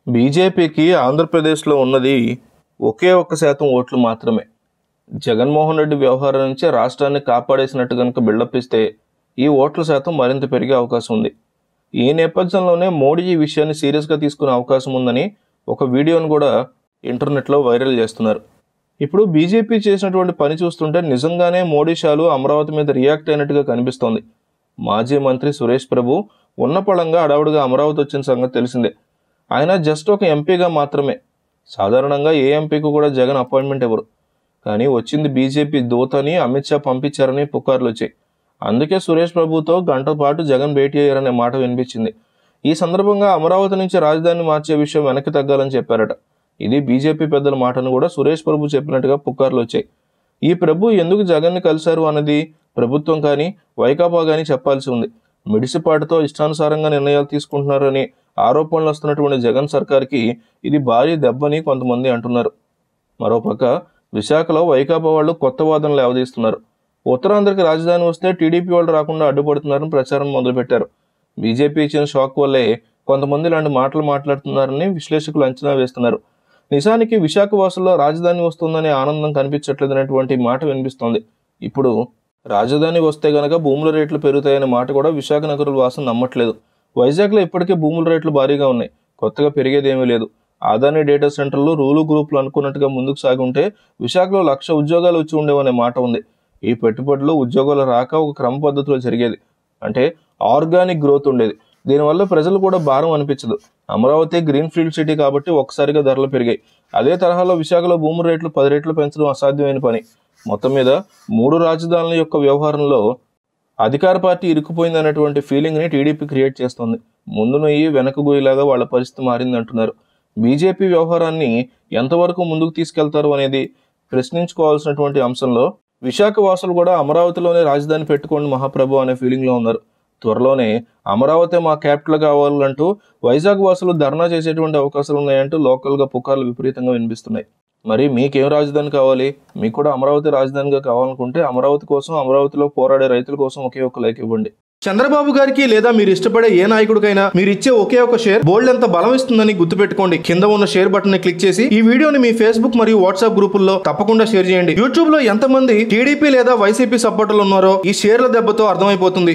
బీజేపీకి ఆంధ్రప్రదేశ్లో ఉన్నది ఒకే ఒక్క శాతం ఓట్లు మాత్రమే జగన్మోహన్ రెడ్డి వ్యవహారం నుంచి రాష్ట్రాన్ని కాపాడేసినట్టు కనుక బిల్డప్ ఇస్తే ఈ ఓట్ల శాతం మరింత పెరిగే అవకాశం ఉంది ఈ నేపథ్యంలోనే మోడీ ఈ విషయాన్ని సీరియస్గా తీసుకునే అవకాశం ఉందని ఒక వీడియోను కూడా ఇంటర్నెట్లో వైరల్ చేస్తున్నారు ఇప్పుడు బీజేపీ చేసినటువంటి పని చూస్తుంటే నిజంగానే మోడీ షాలు అమరావతి మీద రియాక్ట్ అయినట్టుగా కనిపిస్తోంది మాజీ మంత్రి సురేష్ ప్రభు ఉన్నపళంగా అడావుడిగా అమరావతి వచ్చిన సంగతి తెలిసిందే ఆయన జస్ట్ ఒక ఎంపీగా మాత్రమే సాధారణంగా ఏ ఎంపీకి కూడా జగన్ అపాయింట్మెంట్ ఇవ్వరు కానీ వచ్చింది బీజేపీ దూతని అమిత్ షా పంపించారని పుకార్లు వచ్చాయి అందుకే సురేష్ ప్రభుతో గంట పాటు జగన్ భేటీ అయ్యారనే మాట వినిపించింది ఈ సందర్భంగా అమరావతి నుంచి రాజధాని మార్చే విషయం వెనక్కి తగ్గాలని చెప్పారట ఇది బీజేపీ పెద్దల మాటను కూడా సురేష్ ప్రభు చెప్పినట్టుగా పుకార్లు వచ్చాయి ఈ ప్రభు ఎందుకు జగన్ని కలిశారు అన్నది ప్రభుత్వం కానీ వైకాపా కానీ చెప్పాల్సి ఉంది మిడిసిపాటుతో ఇష్టానుసారంగా నిర్ణయాలు తీసుకుంటున్నారని ఆరోపణలు వస్తున్నటువంటి జగన్ సర్కార్కి ఇది భారీ దెబ్బని కొంతమంది అంటున్నారు మరోపక్క విశాఖలో వైకాపా వాళ్ళు కొత్త వాదనలు లేవదీస్తున్నారు ఉత్తరాంధ్రకి రాజధాని వస్తే టీడీపీ వాళ్ళు రాకుండా అడ్డుపడుతున్నారని ప్రచారం మొదలుపెట్టారు బీజేపీ ఇచ్చిన షాక్ వల్లే కొంతమంది ఇలాంటి మాటలు మాట్లాడుతున్నారని విశ్లేషకులు అంచనా వేస్తున్నారు నిజానికి విశాఖ వాసుల్లో రాజధాని వస్తుందనే ఆనందం కనిపించట్లేదనేటువంటి మాట వినిపిస్తోంది ఇప్పుడు రాజధాని వస్తే గనక భూముల రేట్లు పెరుగుతాయనే మాట కూడా విశాఖ నగరుల వాసం నమ్మట్లేదు వైజాగ్లో ఇప్పటికే భూముల రేట్లు భారీగా ఉన్నాయి కొత్తగా పెరిగేదేమీ లేదు ఆదాని డేటా సెంటర్లు రూలు గ్రూపులు అనుకున్నట్టుగా ముందుకు సాగి ఉంటే విశాఖలో లక్ష ఉద్యోగాలు వచ్చి ఉండేవనే మాట ఉంది ఈ పెట్టుబడులు ఉద్యోగాలు రాక ఒక క్రమ పద్ధతిలో జరిగేది అంటే ఆర్గానిక్ గ్రోత్ ఉండేది దీనివల్ల ప్రజలు కూడా భారం అనిపించదు అమరావతి గ్రీన్ ఫీల్డ్ సిటీ కాబట్టి ఒక్కసారిగా ధరలు పెరిగాయి అదే తరహాలో విశాఖలో భూముల రేట్లు పది రెట్లు పెంచడం అసాధ్యమైన పని మొత్తం మీద మూడు రాజధానుల యొక్క వ్యవహారంలో అధికార పార్టీ ఇరుక్కుపోయింది అనేటువంటి ఫీలింగ్ని టీడీపీ క్రియేట్ చేస్తుంది ముందు నొయ్యి వెనక గోయిలాగా వాళ్ళ పరిస్థితి మారింది అంటున్నారు బీజేపీ వ్యవహారాన్ని ఎంతవరకు ముందుకు తీసుకెళ్తారు అనేది ప్రశ్నించుకోవాల్సినటువంటి అంశంలో విశాఖ వాసులు కూడా అమరావతిలోనే రాజధాని పెట్టుకోండి మహాప్రభు అనే ఫీలింగ్లో ఉన్నారు త్వరలోనే అమరావతి మా క్యాపిటల్ కావాలంటూ వైజాగ్ వాసులు ధర్నా చేసేటువంటి అవకాశాలు ఉన్నాయంటూ లోకల్గా పుకార్లు విపరీతంగా వినిపిస్తున్నాయి మరి మీకేం రాజధాని కావాలి మీకు కూడా అమరావతి రాజధానిగా కావాలనుకుంటే అమరావతి కోసం అమరావతిలో పోరాడే రైతుల కోసం ఒకే ఒక లైక్ ఇవ్వండి చంద్రబాబు గారికి లేదా మీరు ఇష్టపడే ఏ నాయకుడికైనా మీరు ఇచ్చే ఒకే ఒక షేర్ బోల్డ్ ఎంత బలం ఇస్తుందని గుర్తుపెట్టుకోండి కింద ఉన్న షేర్ బటన్ ని క్లిక్ చేసి ఈ వీడియోని మీ ఫేస్బుక్ మరియు వాట్సాప్ గ్రూపుల్లో తప్పకుండా షేర్ చేయండి యూట్యూబ్ లో ఎంతమంది టీడీపీ లేదా వైసీపీ సపోర్టర్లు ఉన్నారో ఈ షేర్ల దెబ్బతో అర్థమైపోతుంది